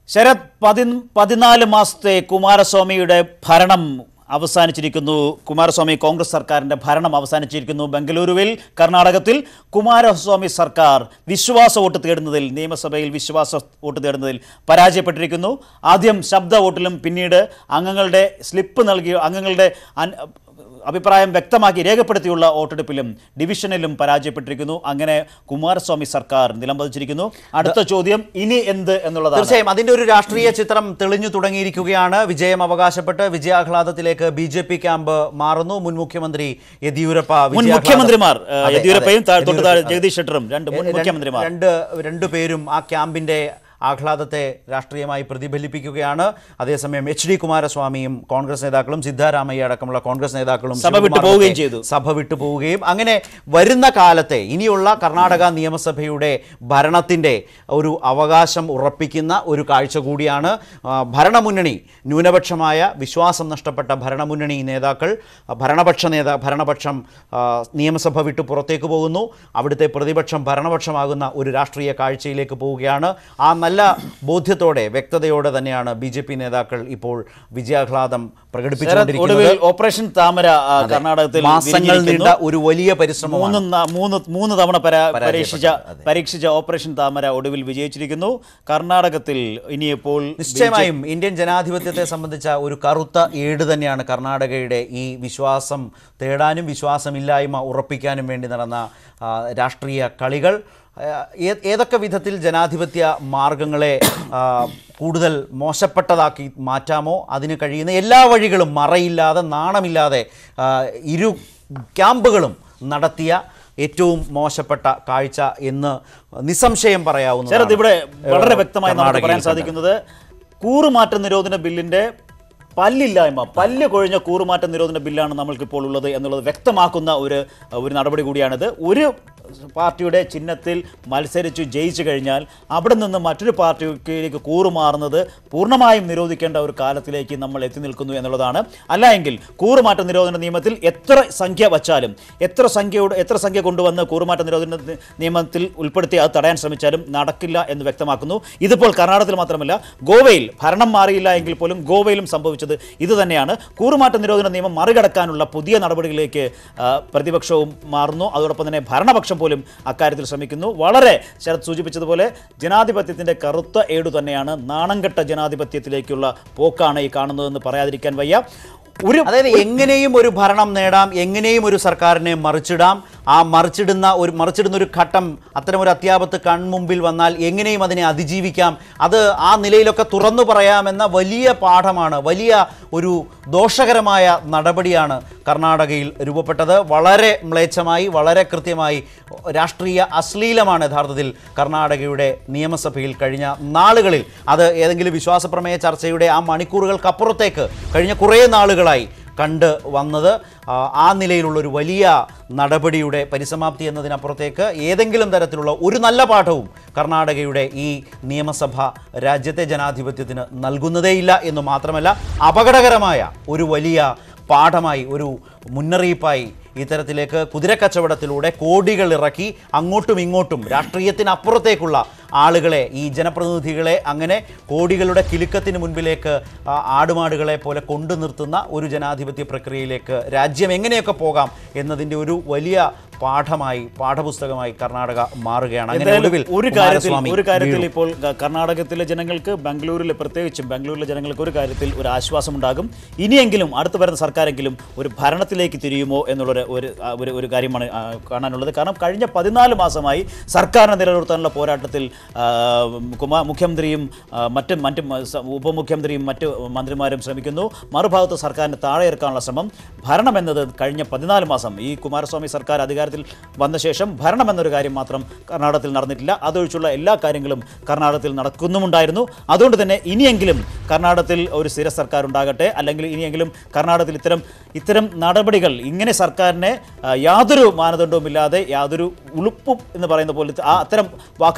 ശരത് പതി പതിനാല് മാസത്തെ കുമാരസ്വാമിയുടെ ഭരണം അവസാനിച്ചിരിക്കുന്നു കുമാരസ്വാമി കോൺഗ്രസ് സർക്കാരിന്റെ ഭരണം അവസാനിച്ചിരിക്കുന്നു ബംഗളൂരുവിൽ കർണാടകത്തിൽ കുമാരസ്വാമി സർക്കാർ വിശ്വാസ വോട്ട് തേടുന്നതിൽ നിയമസഭയിൽ വിശ്വാസ വോട്ട് തേടുന്നതിൽ പരാജയപ്പെട്ടിരിക്കുന്നു ആദ്യം ശബ്ദ വോട്ടിലും പിന്നീട് അംഗങ്ങളുടെ സ്ലിപ്പ് നൽകി അംഗങ്ങളുടെ അൻ- അഭിപ്രായം വ്യക്തമാക്കി രേഖപ്പെടുത്തിയുള്ള വോട്ടെടുപ്പിലും ഡിവിഷനിലും പരാജയപ്പെട്ടിരിക്കുന്നു അങ്ങനെ കുമാരസ്വാമി സർക്കാർ നിലംപതിച്ചിരിക്കുന്നു അടുത്ത ചോദ്യം ഇനി എന്ത് എന്നുള്ളതാണ് തീർച്ചയായും അതിന്റെ ഒരു രാഷ്ട്രീയ ചിത്രം തെളിഞ്ഞു തുടങ്ങിയിരിക്കുകയാണ് വിജയം അവകാശപ്പെട്ട് വിജയാഹ്ലാദത്തിലേക്ക് ബി ജെ പി ക്യാമ്പ് മാറുന്നു മുൻ മുഖ്യമന്ത്രി യെദ്യൂരപ്പ മുൻ വിജയാഹ്ലാദം- മുഖ്യമന്ത്രിമാർ ഏഹ്, അതെ, യെദ്യൂരപ്പയും അതെ, താ- തൊട്ട് താഴെ യെദ്യൂരപ്പ. ജഗദീഷ് ഷെട്ടറും രണ്ട് മുൻ രണ്ട് മുഖ്യമന്ത്രിമാർ രണ്ട് രണ്ടു പേരും ആ ക്യാമ്പിന്റെ ആഹ്ലാദത്തെ രാഷ്ട്രീയമായി പ്രതിഫലിപ്പിക്കുകയാണ് അതേസമയം എച്ച് ഡി കുമാരസ്വാമിയും കോൺഗ്രസ് നേതാക്കളും സിദ്ധാരാമയ്യ അടക്കമുള്ള കോൺഗ്രസ് നേതാക്കളും സഭ വിട്ടു ശിവകുമാർ പോവുകയും ഒക്കെ ചെയ്തു. സഭ വിട്ടു പോവുകയും അങ്ങനെ വരുന്ന കാലത്തെ ഇനിയുള്ള കർണാടക നിയമസഭയുടെ ഭരണത്തിന്റെ ഒരു അവകാശം ഉറപ്പിക്കുന്ന ഒരു കാഴ്ച കൂടിയാണ് ആ, ഭരണമുന്നണി ന്യൂനപക്ഷമായ വിശ്വാസം നഷ്ടപ്പെട്ട ഭരണമുന്നണി നേതാക്കൾ ആ, ഭരണപക്ഷ നേതാ ഭരണപക്ഷം ആ, നിയമസഭ വിട്ടു പുറത്തേക്ക് പോകുന്നു അവിടുത്തെ പ്രതിപക്ഷം ഭരണപക്ഷമാകുന്ന ഒരു രാഷ്ട്രീയ കാഴ്ചയിലേക്ക് പോവുകയാണ് ആ നല്ല ബോധ്യത്തോടെ വ്യക്തതയോടെ തന്നെയാണ് ബി ജെ പി നേതാക്കൾ ഇപ്പോൾ വിജയാഹ്ലാദം ഒടുവിൽ പ്രകടിപ്പിച്ചുകൊണ്ടിരിക്കുന്നത് ഓപ്പറേഷൻ താമര ആ, കർണാടകത്തിൽ മാസങ്ങൾ വിരിഞ്ഞിരിക്കുന്നു. നീണ്ട ഒരു വലിയ പരിശ്രമമാണ് മൂന്ന് ന- മൂന്ന് മൂന്ന് തവണ പരാ- പരാജയപ്പെട്ടത്, പരീക്ഷിച്ച അതെ. പരീക്ഷിച്ച ഓപ്പറേഷൻ താമര ഒടുവിൽ വിജയിച്ചിരിക്കുന്നു കർണാടകത്തിൽ ഇനിയിപ്പോൾ നിശ്ചയമായും ഇന്ത്യൻ ജനാധിപത്യത്തെ സംബന്ധിച്ച ഒരു കറുത്ത ഏട് തന്നെയാണ് കർണാടകയുടെ ഈ വിശ്വാസം തേടാനും വിശ്വാസമില്ലായ്മ ഉറപ്പിക്കാനും വേണ്ടി നടന്ന ആ, രാഷ്ട്രീയ കളികൾ ആ, ഏ- ഏതൊക്കെ വിധത്തിൽ ജനാധിപത്യ മാർഗങ്ങളെ ആ, കൂടുതൽ മോശപ്പെട്ടതാക്കി മാറ്റാമോ അതിന് കഴിയുന്ന എല്ലാ വഴികളും മറയില്ലാതെ നാണമില്ലാതെ ആ, ഇരു ക്യാമ്പുകളും നടത്തിയ ഏറ്റവും മോശപ്പെട്ട കാഴ്ച എന്ന് നിസ്സംശയം പറയാവുന്ന ശരത് ഇവിടെ വളരെ വ്യക്തമായി നമുക്ക് കർണാടകയിൽ പറയാൻ കണ്ടത്. സാധിക്കുന്നത് കൂറുമാറ്റ നിരോധന ബില്ലിന്റെ പല്ലില്ലായ്മ പല്ല് കൊഴിഞ്ഞ കൂറുമാറ്റ നിരോധന ബില്ലാണ് നമ്മൾക്കിപ്പോൾ ഉള്ളത് എന്നുള്ളത് വ്യക്തമാക്കുന്ന ഒരു ഒരു നടപടി കൂടിയാണിത് ഒരു പാർട്ടിയുടെ ചിഹ്നത്തിൽ മത്സരിച്ചു ജയിച്ചു കഴിഞ്ഞാൽ അവിടെ നിന്ന് മറ്റൊരു പാർട്ടിയിലേക്ക് കൂറുമാറുന്നത് പൂർണ്ണമായും നിരോധിക്കേണ്ട ഒരു കാലത്തിലേക്ക് നമ്മൾ എത്തി നിൽക്കുന്നു എന്നുള്ളതാണ് അല്ല എങ്കിൽ കൂറുമാറ്റ നിരോധന നിയമത്തിൽ എത്ര സംഖ്യ വച്ചാലും എത്ര സംഖ്യയോട് എത്ര സംഖ്യ കൊണ്ടുവന്ന് കൂറുമാറ്റ നിരോധന നി- നിയമത്തിൽ ഉൾപ്പെടുത്തി അത് തടയാൻ ശ്രമിച്ചാലും നടക്കില്ല എന്ന് വ്യക്തമാക്കുന്നു ഇതിപ്പോൾ കർണാടകത്തിൽ മാത്രമല്ല ഗോവയിൽ ഭരണം മാറിയില്ല എങ്കിൽ പോലും ഗോവയിലും സംഭവിച്ചത് ഇത് തന്നെയാണ് കൂറുമാറ്റ നിരോധന നിയമം മറികടക്കാനുള്ള പുതിയ നടപടികളിലേക്ക് ആ, പ്രതിപക്ഷവും മാറുന്നു അതോടൊപ്പം തന്നെ ഭരണപക്ഷം പോലും അക്കാര്യത്തിൽ ശ്രമിക്കുന്നു വളരെ ശരത് സൂചിപ്പിച്ചതുപോലെ ജനാധിപത്യത്തിന്റെ കറുത്ത ഏടു തന്നെയാണ് നാണംകെട്ട ജനാധിപത്യത്തിലേക്കുള്ള പോക്കാണ് ഈ കാണുന്നതെന്ന് പറയാതിരിക്കാൻ വയ്യ ഒരു അതായത് എങ്ങനെയും ഒരു ഭരണം നേടാം എങ്ങനെയും ഒരു സർക്കാരിനെ മറിച്ചിടാം ആ മറിച്ചിടുന്ന ഒരു മറിച്ചിടുന്ന ഒരു ഘട്ടം അത്തരം ഒരു അത്യാപത്ത് കൺമുമ്പിൽ വന്നാൽ എങ്ങനെയും അതിനെ അതിജീവിക്കാം അത് ആ നിലയിലൊക്കെ തുറന്നു പറയാമെന്ന വലിയ പാഠമാണ് വലിയ ഒരു ദോഷകരമായ നടപടിയാണ് കർണാടകയിൽ രൂപപ്പെട്ടത് വളരെ മ്ലേച്ഛമായി വളരെ കൃത്യമായി രാഷ്ട്രീയ അശ്ലീലമാണ് യഥാർത്ഥത്തിൽ കർണാടകയുടെ നിയമസഭയിൽ കഴിഞ്ഞ നാളുകളിൽ അത് ഏതെങ്കിലും വിശ്വാസപ്രമേയ ചർച്ചയുടെ ആ മണിക്കൂറുകൾക്കപ്പുറത്തേക്ക് കഴിഞ്ഞ കുറേ നാളുകളായി കണ്ട് വന്നത് ആ, ആ നിലയിലുള്ള ഒരു വലിയ നടപടിയുടെ പരിസമാപ്തി എന്നതിനപ്പുറത്തേക്ക് ഏതെങ്കിലും തരത്തിലുള്ള ഒരു നല്ല പാഠവും കർണാടകയുടെ ഈ നിയമസഭ രാജ്യത്തെ ജനാധിപത്യത്തിന് നൽകുന്നതേയില്ല എന്ന് മാത്രമല്ല അപകടകരമായ ഒരു വലിയ പാഠമായി ഒരു മുന്നറിയിപ്പായി ഇത്തരത്തിലേക്ക് കുതിരക്കച്ചവടത്തിലൂടെ കോടികൾ ഇറക്കി അങ്ങോട്ടും ഇങ്ങോട്ടും രാഷ്ട്രീയത്തിനപ്പുറത്തേക്കുള്ള ആളുകളെ ഈ ജനപ്രതിനിധികളെ അങ്ങനെ കോടികളുടെ കിലുക്കത്തിന് മുൻപിലേക്ക് ആ, ആടുമാടുകളെ പോലെ കൊണ്ടു നിർത്തുന്ന ഒരു ജനാധിപത്യ പ്രക്രിയയിലേക്ക് രാജ്യം എങ്ങനെയൊക്കെ പോകാം എന്നതിൻ്റെ ഒരു വലിയ പാഠമായി പാഠപുസ്തകമായി കർണാടക മാറുകയാണ് അങ്ങനെ എന്തായാലും ഒടുവിൽ ഒരു കാര്യത്തിൽ കുമാരസ്വാമി ഒരു കാര്യത്തിൽ വീണു. ഇപ്പോൾ ക- കർണാടകത്തിലെ ജനങ്ങൾക്ക് ബംഗളൂരിലെ പ്രത്യേകിച്ചും ബംഗളൂരിലെ ജനങ്ങൾക്ക് ഒരു കാര്യത്തിൽ ഒരു ആശ്വാസം ഉണ്ടാകും ഇനിയെങ്കിലും അടുത്ത് വരുന്ന സർക്കാരെങ്കിലും ഒരു ഭരണത്തിലേക്ക് തിരിയുമോ എന്നുള്ളൊരു ഒരു ആ, ഒരു ഒരു കാര്യമാണ് ആ, കാണാനുള്ളത് കാരണം കഴിഞ്ഞ പതിനാല് മാസമായി സർക്കാരിനെ നിലനിർത്താനുള്ള പോരാട്ടത്തിൽ ആ, കുമാ മുഖ്യമന്ത്രിയും ആ, മറ്റ് മറ്റ് മ- സ- ഉപമുഖ്യമന്ത്രിയും മറ്റ് മന്ത്രിമാരും ശ്രമിക്കുന്നു മറുഭാഗത്ത് സർക്കാരിനെ താഴെ ഇറക്കാനുള്ള ശ്രമം ഭരണം എന്നത് കഴിഞ്ഞ പതിനാല് മാസം ഈ കുമാരസ്വാമി സർക്കാർ അധികാരത്തിൽ വന്ന ശേഷം ഭരണം എന്നൊരു കാര്യം മാത്രം കർണാടകത്തിൽ നടന്നിട്ടില്ല അതൊഴിച്ചുള്ള എല്ലാ കാര്യങ്ങളും കർണാടകത്തിൽ നടക്കുന്നുമുണ്ടായിരുന്നു അതുകൊണ്ട് തന്നെ ഇനിയെങ്കിലും കർണാടകത്തിൽ ഒരു സ്ഥിര സർക്കാർ ഉണ്ടാകട്ടെ അല്ലെങ്കിൽ ഇനിയെങ്കിലും കർണാടകത്തിൽ ഇത്തരം ഇത്തരം നടപടികൾ ഇങ്ങനെ സർക്കാരിനെ ആ, യാതൊരു മാനദണ്ഡവുമില്ലാതെ യാതൊരു ഉളുപ്പും എന്ന് പറയുന്ന പോലെ ആ അത്തരം വാക്കുകൾ പോലും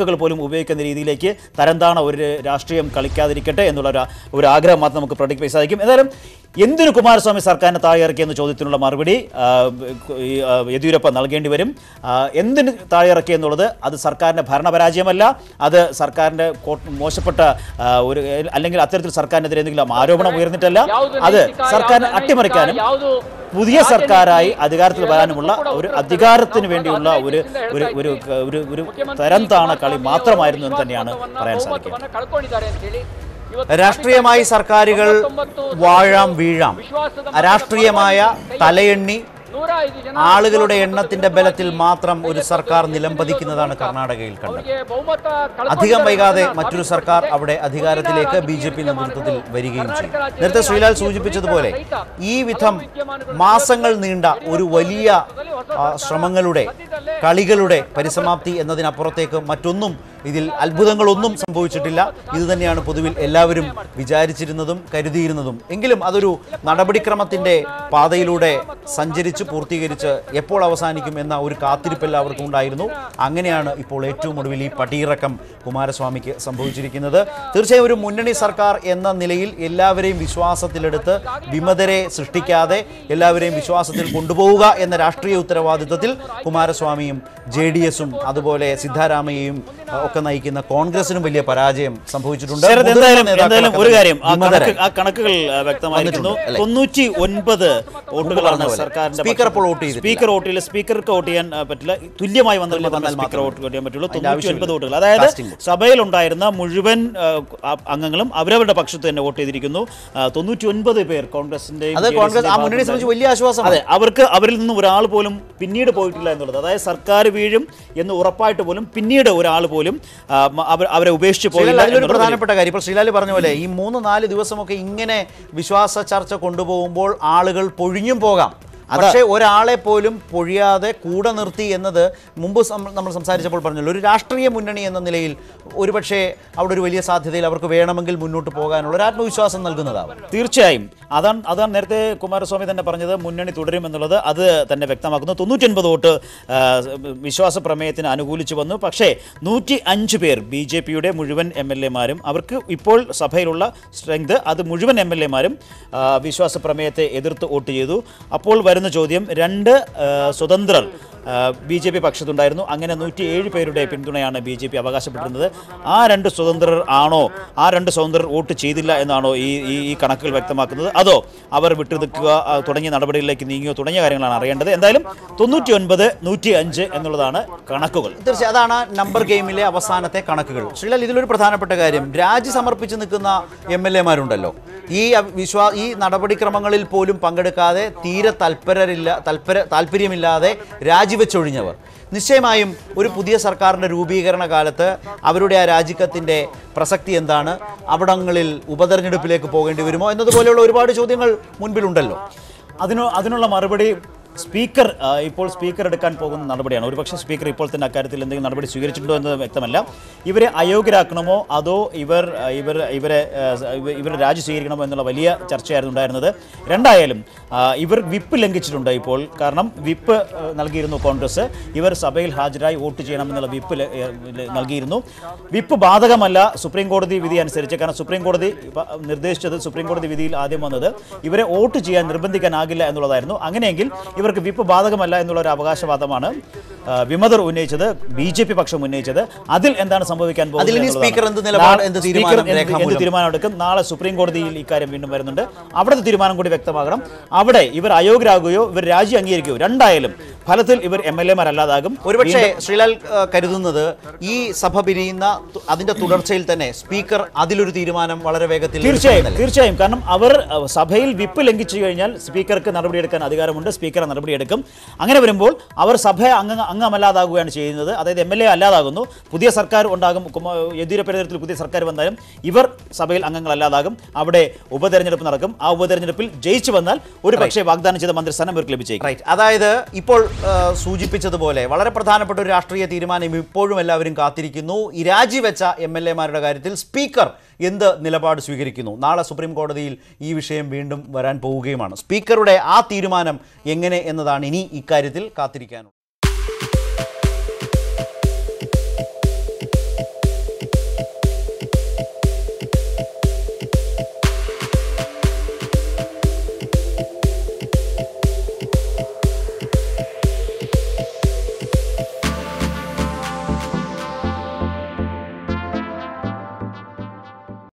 ഉപയോഗിക്കുന്ന രീതിയിലേക്ക് തരംതാണ ഒരു രാഷ്ട്രീയം കളിക്കാതിരിക്കട്ടെ എന്നുള്ള ഒരു ഒരു ആഗ്രഹം മാത്രം നമുക്ക് പ്രൊഡിക്റ്റ് സാധിക്കും ഏതായാലും എന്തിനു കുമാരസ്വാമി സർക്കാരിനെ താഴെ ഇറക്കിയെന്ന ചോദ്യത്തിനുള്ള മറുപടി ആ, ഈ, ആ, യെദ്യൂരപ്പ നൽകേണ്ടി വരും ആ, എന്തിന് താഴെ ഇറക്കി എന്നുള്ളത് അത് സർക്കാരിൻ്റെ ഭരണപരാജയമല്ല അത് സർക്കാരിൻ്റെ കോ- മോശപ്പെട്ട ആ, ഒരു അല്ലെങ്കിൽ അത്തരത്തിൽ സർക്കാരിനെതിരെ എന്തെങ്കിലും ആരോപണം ഉയർന്നിട്ടല്ല അത് സർക്കാരിനെ അട്ടിമറിക്കാനും പുതിയ സർക്കാരായി അധികാരത്തിൽ വരാനുമുള്ള ഒരു അധികാരത്തിന് വേണ്ടിയുള്ള ഒരു ഒരു ഒരു ഒരു ഒരു തരം താണ കളി മാത്രമായിരുന്നു എന്ന് തന്നെയാണ് പറയാൻ സാധിക്കുക രാഷ്ട്രീയമായി സർക്കാരുകൾ വാഴാം വീഴാം രാഷ്ട്രീയമായ തലയെണ്ണി ആളുകളുടെ എണ്ണത്തിന്റെ ബലത്തിൽ മാത്രം ഒരു സർക്കാർ നിലംപതിക്കുന്നതാണ് കർണാടകയിൽ കണ്ടത് അധികം വൈകാതെ മറ്റൊരു സർക്കാർ അവിടെ അധികാരത്തിലേക്ക് ബി ജെ പി നേതൃത്വത്തിൽ വരികയും ചെയ്യും നേരത്തെ ശ്രീലാൽ സൂചിപ്പിച്ചതുപോലെ ഈ വിധം മാസങ്ങൾ നീണ്ട ഒരു വലിയ ആ, ശ്രമങ്ങളുടെ കളികളുടെ പരിസമാപ്തി എന്നതിനപ്പുറത്തേക്ക് മറ്റൊന്നും ഇതിൽ അത്ഭുതങ്ങളൊന്നും സംഭവിച്ചിട്ടില്ല ഇത് തന്നെയാണ് പൊതുവിൽ എല്ലാവരും വിചാരിച്ചിരുന്നതും കരുതിയിരുന്നതും എങ്കിലും അതൊരു നടപടിക്രമത്തിന്റെ പാതയിലൂടെ സഞ്ചരിച്ച് പൂർത്തീകരിച്ച് എപ്പോൾ അവസാനിക്കും എന്ന ഒരു കാത്തിരിപ്പ് എല്ലാവർക്കും ഉണ്ടായിരുന്നു അങ്ങനെയാണ് ഇപ്പോൾ ഏറ്റവും ഒടുവിൽ ഈ പടിയിറക്കം കുമാരസ്വാമിക്ക് സംഭവിച്ചിരിക്കുന്നത് തീർച്ചയായും ഒരു മുന്നണി സർക്കാർ എന്ന നിലയിൽ എല്ലാവരെയും വിശ്വാസത്തിലെടുത്ത് വിമതരെ സൃഷ്ടിക്കാതെ എല്ലാവരെയും വിശ്വാസത്തിൽ കൊണ്ടുപോവുക എന്ന രാഷ്ട്രീയ ഉത്തരവാദിത്വത്തിൽ കുമാരസ്വാമിയും ജെ ഡി എസും അതുപോലെ സിദ്ധാരാമയ്യയും അഹ്, ഒക്കെ നയിക്കുന്ന കോൺഗ്രസിനും വലിയ പരാജയം സംഭവിച്ചിട്ടുണ്ട് ശരത് മുതിർന്ന എന്തായാലും നേതാക്കളൊക്കെ എന്തായാലും ഒരു കാര്യം ആ വിമതരായി. കണക്ക് ആ കണക്കുകൾ ആ, വ്യക്തമായിരിക്കുന്നു വന്നിട്ടുണ്ട്, അല്ലേ? തൊണ്ണൂറ്റി ഒൻപത് വോട്ടുകളാണ് പറഞ്ഞ പോലെ. സർക്കാരിന്റെ സ്പീക്കർ അപ്പോൾ വോട്ട് ചെയ്തിട്ടില്ല. സ്പീക്കർ വോട്ട് ചെയ്യില്ല സ്പീക്കർക്ക് വോട്ട് ചെയ്യാൻ ആ, പറ്റില്ല തുല്യമായി വന്നാൽ തുല്യം മാത്രമേ വന്നാൽ സ്പീക്കർ മാത്രമേ. വോട്ട് ചെയ്യാൻ പറ്റുള്ളൂ അതിന്റെ തൊണ്ണൂറ്റി ഒൻപത് ആവശ്യമില്ല. വോട്ടുകൾ അതായത് Casting vote. സഭയിലുണ്ടായിരുന്ന മുഴുവൻ ആ, ആ, അംഗങ്ങളും അവരവരുടെ പക്ഷത്ത് തന്നെ വോട്ട് ചെയ്തിരിക്കുന്നു തൊണ്ണൂറ്റി ഒൻപത് പേർ കോൺഗ്രസിന്റെയും അത് JDS കോൺഗ്രസ് ആ ന്റെയും മുന്നണി സംബന്ധിച്ച് വലിയ ആശ്വാസം അതെ അവർക്ക് അവരിൽ നിന്നും ഒരാൾ പോലും പിന്നീട് പോയിട്ടില്ല എന്നുള്ളത് അതായത് സർക്കാർ വീഴും എന്ന് ഉറപ്പായിട്ട് പോലും പിന്നീട് ഒരാൾ പോലും ആ, മ- അവർ അവരെ ഉപേക്ഷിച്ച് പോയില്ല ശ്രീലാൽ അതിലൊരു എന്നുള്ളത് പ്രധാനപ്പെട്ട കാര്യം ഇപ്പോൾ ശ്രീലാൽ പറഞ്ഞ പോലെ ഈ മൂന്ന് നാല് ദിവസമൊക്കെ ഇങ്ങനെ വിശ്വാസ ചർച്ച കൊണ്ടുപോകുമ്പോൾ ആളുകൾ പൊഴിഞ്ഞും പോകാം പക്ഷേ ഒരാളെ പോലും പൊഴിയാതെ കൂടെ നിർത്തി എന്നത് മുമ്പ് സം- നമ്മൾ സംസാരിച്ചപ്പോൾ പറഞ്ഞല്ലോ ഒരു രാഷ്ട്രീയ മുന്നണി എന്ന നിലയിൽ ഒരുപക്ഷെ അവിടെ ഒരു വലിയ സാധ്യതയിൽ അവർക്ക് വേണമെങ്കിൽ മുന്നോട്ട് പോകാനുള്ള ഒരു ആത്മവിശ്വാസം നൽകുന്നതാവും തീർച്ചയായും അതാണ് അതാണ് നേരത്തെ കുമാരസ്വാമി തന്നെ പറഞ്ഞത് മുന്നണി തുടരും എന്നുള്ളത് അത് തന്നെ വ്യക്തമാക്കുന്നു തൊണ്ണൂറ്റൊൻപത് വോട്ട് ആ, വിശ്വാസ പ്രമേയത്തിന് അനുകൂലിച്ചു വന്നു പക്ഷേ നൂറ്റി അഞ്ച് പേർ ബി ജെ പിയുടെ മുഴുവൻ എം എൽ എമാരും അവർക്ക് ഇപ്പോൾ സഭയിലുള്ള സ്ട്രെങ്ത് അത് മുഴുവൻ എം എൽ എമാരും വിശ്വാസ പ്രമേയത്തെ എതിർത്ത് വോട്ട് ചെയ്തു അപ്പോൾ വരുന്ന ചോദ്യം രണ്ട് ആ, സ്വതന്ത്രർ ബി ജെ പി പക്ഷത്തുണ്ടായിരുന്നു അങ്ങനെ നൂറ്റി ഏഴ് പേരുടെ പിന്തുണയാണ് ബി ജെ പി അവകാശപ്പെട്ടിരുന്നത് ആ രണ്ട് സ്വതന്ത്രർ ആണോ ആ രണ്ട് സ്വതന്ത്രർ വോട്ട് ചെയ്തില്ല എന്നാണോ ഈ ഈ ഈ കണക്കുകൾ വ്യക്തമാക്കുന്നത് അതോ അവർ വിട്ടുനിൽക്കുക ആ, തുടങ്ങിയ നടപടികളിലേക്ക് നീങ്ങിയോ തുടങ്ങിയ കാര്യങ്ങളാണ് അറിയേണ്ടത് എന്തായാലും തൊണ്ണൂറ്റി ഒൻപത് നൂറ്റി അഞ്ച് എന്നുള്ളതാണ് കണക്കുകൾ തീർച്ചയായും അതാണ് നമ്പർ ഗെയിമിലെ അവസാനത്തെ കണക്കുകൾ ശ്രീലാൽ ഇതിലൊരു പ്രധാനപ്പെട്ട കാര്യം രാജി സമർപ്പിച്ച് നിൽക്കുന്ന എം എൽ എമാരുണ്ടല്ലോ ഈ അ- വിശ്വാ ഈ നടപടിക്രമങ്ങളിൽ പോലും പങ്കെടുക്കാതെ തീരെ തൽപരരില്ല തൽപര താല്പര്യമില്ലാതെ രാജിവെച്ചൊഴിഞ്ഞവർ നിശ്ചയമായും ഒരു പുതിയ സർക്കാരിൻ്റെ രൂപീകരണ കാലത്ത് അവരുടെ ആ രാജിക്കത്തിൻ്റെ പ്രസക്തി എന്താണ് അവിടങ്ങളിൽ ഉപതെരഞ്ഞെടുപ്പിലേക്ക് പോകേണ്ടി വരുമോ എന്നതുപോലെയുള്ള ഒരുപാട് ചോദ്യങ്ങൾ മുൻപിലുണ്ടല്ലോ അതിനു അതിനുള്ള മറുപടി സ്പീക്കർ ആ, ഇപ്പോൾ സ്പീക്കർ എടുക്കാൻ പോകുന്ന നടപടിയാണ് ഒരുപക്ഷെ സ്പീക്കർ ഇപ്പോൾ തന്നെ അക്കാര്യത്തിൽ എന്തെങ്കിലും നടപടി സ്വീകരിച്ചിട്ടുണ്ടോ എന്ന് വ്യക്തമല്ല ഇവരെ അയോഗ്യരാക്കണമോ അതോ ഇവർ ആ, ഇവർ ഇവരെ ആ, ഇവ- ഇവരെ രാജി സ്വീകരിക്കണമോ എന്നുള്ള വലിയ ചർച്ചയായിരുന്നു ഉണ്ടായിരുന്നത് രണ്ടായാലും ആ, ഇവർ വിപ്പ് ലംഘിച്ചിട്ടുണ്ട് ഇപ്പോൾ കാരണം വിപ്പ് ആ, നൽകിയിരുന്നു കോൺഗ്രസ് ഇവർ സഭയിൽ ഹാജരായി വോട്ട് ചെയ്യണമെന്നുള്ള വിപ്പ് ല- ഏ, ല- നൽകിയിരുന്നു വിപ്പ് ബാധകമല്ല സുപ്രീം കോടതി വിധി അനുസരിച്ച് കാരണം സുപ്രീം കോടതി പ- നിർദ്ദേശിച്ചത് സുപ്രീം കോടതി വിധിയിൽ ആദ്യം വന്നത് ഇവരെ വോട്ട് ചെയ്യാൻ നിർബന്ധിക്കാനാകില്ല എന്നുള്ളതായിരുന്നു അങ്ങനെയെങ്കിൽ ഇവർക്ക് വിപ്പ് ബാധകമല്ല എന്നുള്ള ഒരു അവകാശവാദമാണ് ആ, വിമതർ ഉന്നയിച്ചത് ബി ജെ പി പക്ഷം ഉന്നയിച്ചത് അതിൽ എന്താണ് സംഭവിക്കാൻ പോകുന്നത് അതിലിനി എന്നുള്ളതാണ്. സ്പീക്കർ എന്ത് നിലപാട്, നാളെ എന്ത് സ്പീക്കർ തീരുമാനം എന്ത് രേഖാമൂലം? എന്ത് തീരുമാനമെടുക്കും നാളെ സുപ്രീം കോടതിയിൽ ഇക്കാര്യം വീണ്ടും വരുന്നുണ്ട് അവിടുത്തെ തീരുമാനം കൂടി വ്യക്തമാകണം അവിടെ ഇവർ അയോഗ്യരാകുകയോ ഇവർ രാജി അംഗീകരിക്കുകയോ രണ്ടായാലും ഫലത്തിൽ ഇവർ എം എൽ എമാരല്ലാതാകും ഒരുപക്ഷെ ശ്രീലാൽ ആ, കരുതുന്നത് ഈ സഭ പിരിയുന്ന തു- അതിന്റെ തുടർച്ചയിൽ തന്നെ സ്പീക്കർ അതിലൊരു തീരുമാനം വളരെ വേഗത്തിൽ തീർച്ചയായും എടുക്കുമെന്നല്ലേ? തീർച്ചയായും കാരണം അവർ അഹ്, സഭയിൽ വിപ്പ് ലംഘിച്ചു കഴിഞ്ഞാൽ സ്പീക്കർക്ക് നടപടിയെടുക്കാൻ അധികാരമുണ്ട് സ്പീക്കർ നടപടിയെടുക്കും അങ്ങനെ വരുമ്പോൾ അവർ സഭ അംഗ അംഗമല്ലാതാകുകയാണ് ചെയ്യുന്നത് അതായത് എം എൽ എ അല്ലാതാകുന്നു പുതിയ സർക്കാർ ഉണ്ടാകും കുമാ- യെദ്യൂരപ്പ നേതൃത്വത്തിൽ പുതിയ സർക്കാർ വന്നാലും ഇവർ സഭയിൽ അംഗങ്ങളല്ലാതാകും അവിടെ ഉപതെരഞ്ഞെടുപ്പ് നടക്കും ആ ഉപതെരഞ്ഞെടുപ്പിൽ ജയിച്ചു വന്നാൽ ഒരു പക്ഷേ വാഗ്ദാനം ചെയ്ത മന്ത്രിസ്ഥാനം ഇവർക്ക് ലഭിച്ചേക്കും റൈറ്റ് അതായത് ഇപ്പോൾ ആ, സൂചിപ്പിച്ചതുപോലെ വളരെ പ്രധാനപ്പെട്ട ഒരു രാഷ്ട്രീയ തീരുമാനം ഇപ്പോഴും എല്ലാവരും കാത്തിരിക്കുന്നു ഈ രാജിവെച്ച എം എൽ എമാരുടെ കാര്യത്തിൽ സ്പീക്കർ എന്ത് നിലപാട് സ്വീകരിക്കുന്നു നാളെ സുപ്രീം കോടതിയിൽ ഈ വിഷയം വീണ്ടും വരാൻ പോവുകയുമാണ് സ്പീക്കറുടെ ആ തീരുമാനം എങ്ങനെ എന്നതാണ് ഇനി ഇക്കാര്യത്തിൽ കാത്തിരിക്കാനുള്ളത്